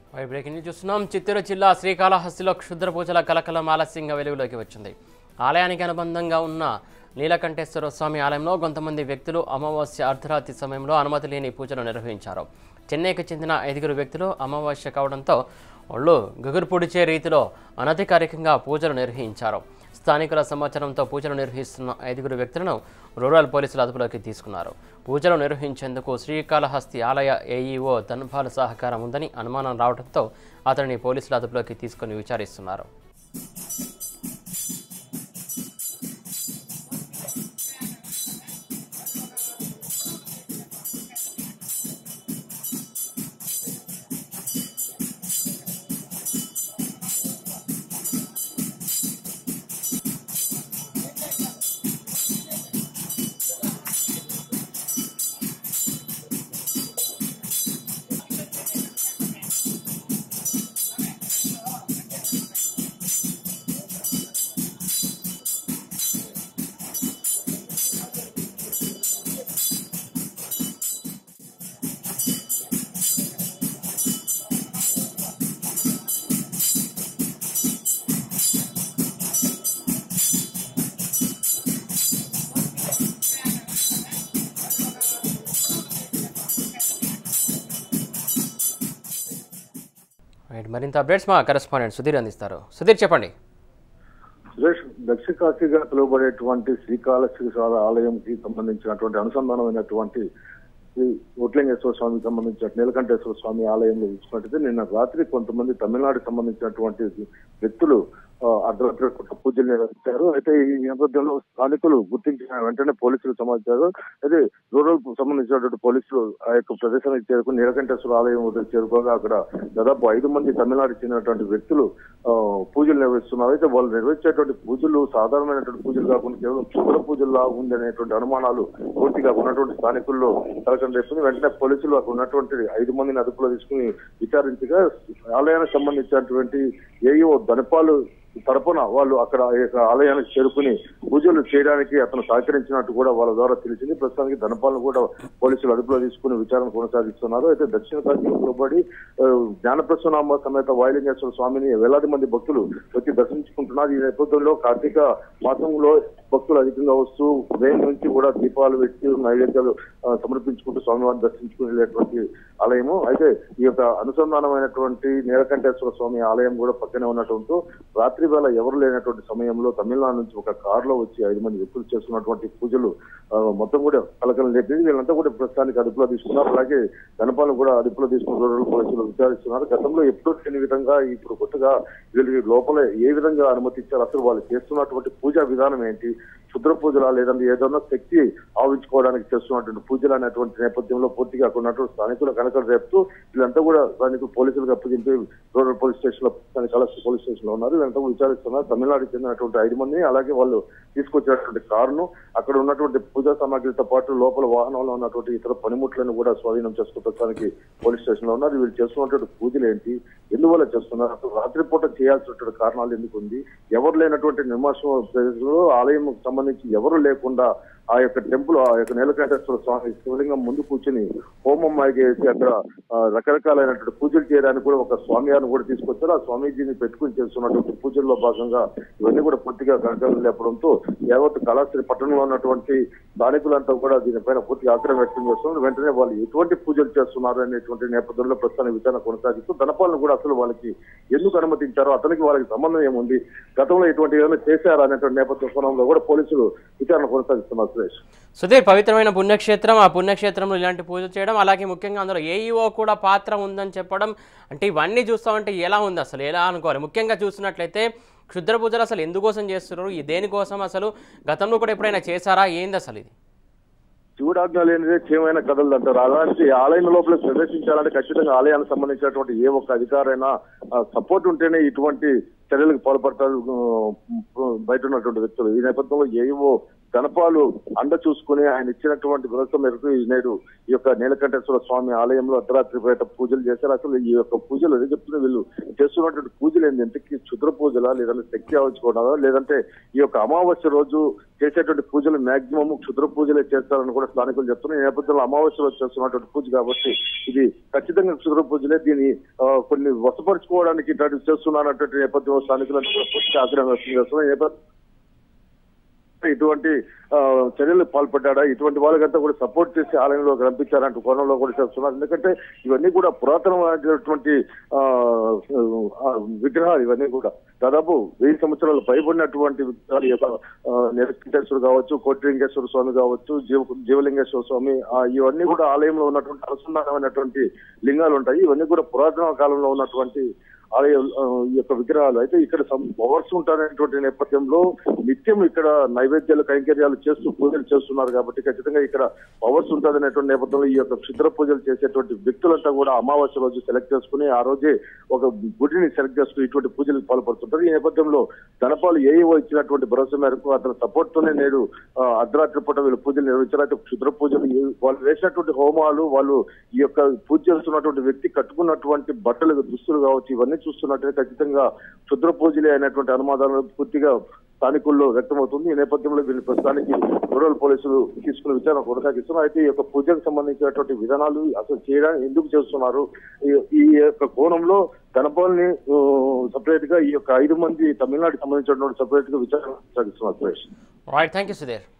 why breaking news చూస్తున్నాం చిత్తూరు జిల్లా శ్రీకాళహస్తిలో క్షుద్ర పూజల కలకలం ఆలస్యంగా వెలుగులోకి వచ్చింది ఆలయానికి అనుబంధంగా ఉన్న నీలకంఠేశ్వర స్వామి ఆలయంలో కొంతమంది వ్యక్తులు అమావాస్య అర్ధరాత్రి సమయంలో అనుమతి లేని పూజలు నిర్వహించారు చెన్నైకి చెందిన ఐదుగురు వ్యక్తులు అమావాస్య కావడంతో వాళ్ళు గగురు పొడిచే రీతిలో అనధికారికంగా పూజలు నిర్వహించారు స్థానికుల సమాచారంతో పూజలు నిర్వహిస్తున్న ఐదుగురు వ్యక్తులను రూరల్ పోలీసులు అదుపులోకి తీసుకున్నారు పూజలు నిర్వహించేందుకు శ్రీకాళహస్తి ఆలయ ఏఈఓ ధన్పాల సహకారం ఉందని అనుమానం రావడంతో అతనిని పోలీసులు అదుపులోకి తీసుకుని విచారిస్తున్నారు రైట్ మరింత అప్డేట్స్ మా కరెస్పాండెంట్ సుధీర్ అందిస్తారు సుధీర్ చెప్పండి సురేష్ దక్షిణ కాశీగా పిలువబడేటువంటి శ్రీకాళహస్తీశ్వర ఆలయంకి సంబంధించినటువంటి అనుసంధానమైనటువంటి శ్రీ ఒట్లింగేశ్వర స్వామికి సంబంధించిన నీలకంఠేశ్వర స్వామి ఆలయంలో చూసినట్టయితే నిన్న రాత్రి కొంతమంది తమిళనాడుకి సంబంధించినటువంటి వ్యక్తులు ఆ, అర్ధరాత్రి పూట పూజలు నిర్వహించారు అయితే ఈ నేపథ్యంలో స్థానికులు గుర్తించిన వెంటనే పోలీసులు సమాచారం అయితే రూరల్ సంబంధించినటువంటి పోలీసులు ఆ యొక్క ప్రదేశానికి చేరుకుని నీలకంఠేశ్వర ఆలయం వద్ద చేరుకోగా అక్కడ దాదాపు ఐదు మంది తమిళనాడుకి చెందినటువంటి వ్యక్తులు ఆ, పూజలు నిర్వహిస్తున్నారు అయితే వాళ్ళు నిర్వహించేటువంటి పూజలు సాధారణమైనటువంటి పూజలు కాకుండా కేవలం శుభ్ర పూజల్లా ఉంది అనేటువంటి అనుమానాలు పూర్తిగా ఉన్నటువంటి స్థానికుల్లో కలకం రేపుంది వెంటనే పోలీసులు అక్కడ ఉన్నటువంటి ఐదు మందిని అదుపులో తీసుకుని విచారించగా ఆలయానికి సంబంధించినటువంటి ఏయో ధనపాలు తరపున వాళ్ళు అక్కడ ఈ యొక్క ఆలయానికి చేరుకుని పూజలు చేయడానికి అతను సహకరించినట్టు కూడా వాళ్ళ ద్వారా తెలిసింది ప్రస్తుతానికి ధనపాలను కూడా పోలీసులు అదుపులో తీసుకుని విచారణ కొనసాగిస్తున్నారు అయితే దక్షిణ కాశీలో పడి ఆ, జ్ఞానప్రసనామ సమేత వాయులింగేశ్వర స్వామిని వేలాది మంది భక్తులు వచ్చి దర్శించుకుంటున్నారు ఈ నేపథ్యంలో కార్తీక మాసంలో భక్తులు అధికంగా వస్తూ ఉదయం నుంచి కూడా దీపాలు పెట్టి నైవేద్యాలు ఆ, సమర్పించుకుంటూ స్వామివారిని దర్శించుకునేటువంటి ఆలయము అయితే ఈ యొక్క అనుసంధానమైనటువంటి నీలకంఠేశ్వర స్వామి ఆలయం కూడా పక్కనే ఉండటంతో రాత్రి వేళ ఎవరు లేనటువంటి సమయంలో తమిళనాడు నుంచి ఒక కారులో వచ్చి ఐదు మంది వ్యక్తులు చేస్తున్నటువంటి పూజలు ఆ, మొత్తం కూడా కలకలం లేపింది వీళ్ళంతా కూడా ప్రస్తుతానికి అదుపులో తీసుకున్నారు అలాగే గణపాలను కూడా అదుపులో తీసుకుని రూరల్ పోలీసులు విచారిస్తున్నారు గతంలో ఎప్పుడూ లేని విధంగా ఇప్పుడు కొత్తగా వీళ్ళకి లోపల ఏ విధంగా అనుమతి ఇచ్చారు అసలు వాళ్ళు చేస్తున్నటువంటి పూజా విధానం ఏంటి క్షుద్ర పూజలా లేదంటే ఏదన్నా శక్తి ఆవించుకోవడానికి చేస్తున్నటువంటి పూజలు అనేటువంటి నేపథ్యంలో పూర్తిగా అక్కడ ఉన్నటువంటి స్థానికుల కనకలు రేపుతూ వీళ్ళంతా కూడా స్థానికులు పోలీసులకు అప్పగించి రూరల్ పోలీస్ స్టేషన్ లో కలెక్టర్ పోలీస్ స్టేషన్ లో ఉన్నారు వీళ్ళంతా కూడా విచారిస్తున్నారు తమిళనాడుకి చెందినటువంటి ఐదు మంది అలాగే వాళ్ళు తీసుకొచ్చినటువంటి కారును అక్కడ ఉన్నటువంటి పూజా సామాగ్రితో పాటు లోపల వాహనంలో ఉన్నటువంటి ఇతర పనిముట్లను కూడా స్వాధీనం చేసుకుంటానికి పోలీస్ స్టేషన్ లో ఉన్నారు వీళ్ళు చేస్తున్నటువంటి పూజలు ఏంటి ఎందువల్ల చేస్తున్నారు అసలు రాత్రిపూట చేయాల్సినటువంటి కారణాలు ఎందుకు ఉంది ఎవరు లేనటువంటి నిర్మాణం ప్రదేశంలో ఆలయం సంబంధించి ఎవరు లేకుండా ఆ యొక్క టెంపుల్ ఆ యొక్క నీలకంఠేశ్వర స్వామి శివలింగం ముందు కూర్చుని హోమం వేసి అక్కడ ఆ, రకరకాలైనటువంటి పూజలు చేయడానికి కూడా ఒక స్వామివారిని కూడా తీసుకొచ్చారు ఆ స్వామీజీని పెట్టుకుని చేస్తున్నటువంటి పూజల్లో భాగంగా ఇవన్నీ కూడా పూర్తిగా కనకాలు లేపడంతో యావత్ కళాశ్రీ పట్టణంలో ఉన్నటువంటి స్థానికులంతా కూడా దీనిపైన పూర్తిగా ఆగ్రహం వ్యక్తం చేస్తున్నారు వెంటనే వాళ్ళు ఎటువంటి పూజలు చేస్తున్నారు అనేటువంటి నేపథ్యంలో ప్రస్తుతానికి విచారణ కొనసాగిస్తూ ధనపాలను కూడా అసలు వాళ్ళకి ఎందుకు అనుమతించారో అతనికి వాళ్ళకి సంబంధం ఏముంది గతంలో ఇటువంటి ఏమైనా చేశారా అనేటువంటి నేపథ్య కోణంలో కూడా పోలీసులు విచారణ కొనసాగిస్తున్నారు సురేష్ సుధీర్ పవిత్రమైన పుణ్యక్షేత్రం ఆ పుణ్యక్షేత్రంలో ఇలాంటి పూజలు చేయడం అలాగే ముఖ్యంగా అందులో ఏఈఓ కూడా పాత్ర ఉందని చెప్పడం అంటే ఇవన్నీ చూస్తామంటే ఎలా ఉంది అసలు ఎలా అనుకోవాలి ముఖ్యంగా చూసినట్లయితే క్షుద్ర పూజలు అసలు ఎందుకోసం చేస్తున్నారు ఈ దేనికోసం అసలు గతంలో కూడా ఎప్పుడైనా చేశారా ఏంది అసలు ఇది శివుడాజ్ఞ లేనిదే చేయమైన కథలు అంటారు అలాంటి ఆలయం లోపల ప్రవేశించాలంటే ఖచ్చితంగా ఆలయానికి సంబంధించినటువంటి ఏ ఒక్క అధికారైనా సపోర్ట్ ఉంటేనే ఇటువంటి చర్యలకు పాల్పడతారు ఆ, బయట ఉన్నటువంటి వ్యక్తులు ఈ నేపథ్యంలో ఏవో ధనపాలు అండ చూసుకుని ఆయన ఇచ్చినటువంటి భరోసా మేరకు ఈ నేడు ఈ యొక్క నీలకంఠేశ్వర స్వామి ఆలయంలో అర్ధరాత్రి బయట పూజలు చేశారు అసలు ఈ యొక్క పూజలు ఏదో చెప్తున్న వీళ్ళు చేస్తున్నటువంటి పూజలు ఏంటి ఇంతకీ క్షుద్ర పూజలా లేదంటే శక్తి ఆవించుకోవడాలా లేదంటే ఈ యొక్క అమావాస్య రోజు చేసేటువంటి పూజలు మాక్సిమం క్షుద్ర పూజలే చేస్తారని కూడా స్థానికులు చెప్తున్నారు ఈ నేపథ్యంలో అమావాస్య రోజు చేస్తున్నటువంటి పూజ కాబట్టి ఇది ఖచ్చితంగా క్షుద్ర పూజలే దీన్ని ఆ, కొన్ని వసపరుచుకోవడానికి ఇట్లాంటివి చేస్తున్నారన్నటువంటి నేపథ్యంలో స్థానికులను కూడా పూర్తి ఆగ్రహం వ్యక్తం చేస్తున్నారు ఈ నేపథ్యం ఇటువంటి ఆ, చర్యలు పాల్పడ్డా ఇటువంటి వాళ్ళకంతా కూడా సపోర్ట్ చేసి ఆలయంలో రంపించారంటూ కోణంలో కూడా చేస్తున్నారు ఎందుకంటే ఇవన్నీ కూడా పురాతనమైనటువంటి ఆ, ఆ, విగ్రహాలు ఇవన్నీ కూడా దాదాపు వెయ్యి సంవత్సరాలు పైబడినటువంటి విగ్రహాలు ఈ యొక్క ఆ, నీలకంఠేశ్వరుడు కావచ్చు కోటిలింగేశ్వర స్వామి కావచ్చు జీవ జీవలింగేశ్వర స్వామి ఆ, ఇవన్నీ కూడా ఆలయంలో ఉన్నటువంటి అనుసంధానమైనటువంటి లింగాలు ఉంటాయి ఇవన్నీ కూడా పురాతన కాలంలో ఉన్నటువంటి ఆలయ ఆ, ఈ యొక్క విగ్రహాలు అయితే ఇక్కడ పవర్స్ ఉంటారనేటువంటి నేపథ్యంలో నిత్యం ఇక్కడ నైవేద్యాలు కైంకర్యాలు చేస్తూ పూజలు చేస్తున్నారు కాబట్టి ఖచ్చితంగా ఇక్కడ పవర్స్ ఉంటుందనేటువంటి నేపథ్యంలో ఈ యొక్క క్షుద్ర పూజలు చేసేటువంటి వ్యక్తులంతా కూడా అమావాస్య రోజు సెలెక్ట్ చేసుకుని ఆ రోజే ఒక గుడిని సెలెక్ట్ చేసుకుని ఇటువంటి పూజలకు పాల్పడుతుంటారు ఈ నేపథ్యంలో ధనపాలు ఏవో ఇచ్చినటువంటి భరోసా మేరకు అతని సపోర్ట్ తోనే నేడు ఆ, అర్ధరాత్రి పూట వీళ్ళు పూజలు నిర్వహించారు అయితే క్షుద్ర పూజలు ఏ- వాళ్ళు వేసినటువంటి హోమాలు వాళ్ళు ఈ యొక్క పూజ చేస్తున్నటువంటి వ్యక్తి కట్టుకున్నటువంటి బట్టలు దుస్తులు కావచ్చు ఇవన్నీ చూస్తున్నట్టే ఖచ్చితంగా క్షుద్ర పూజలే అయినటువంటి అనుమానాలు పూర్తిగా స్థానికుల్లో వ్యక్తమవుతుంది ఈ నేపథ్యంలో వీళ్ళు ప్రస్తుతానికి రూరల్ పోలీసులు తీసుకున్న విచారణ కొనసాగిస్తున్నారు అయితే ఈ యొక్క పూజకు సంబంధించినటువంటి విధానాలు అసలు చేయడానికి ఎందుకు చేస్తున్నారు ఈ- ఈ యొక్క కోణంలో ధనపాల్ని సపరేట్ గా ఈ యొక్క ఐదు మంది తమిళనాడుకి సంబంధించినటువంటి సపరేట్ గా విచారణ కొనసాగిస్తున్నారు Suresh right thank you Sudheer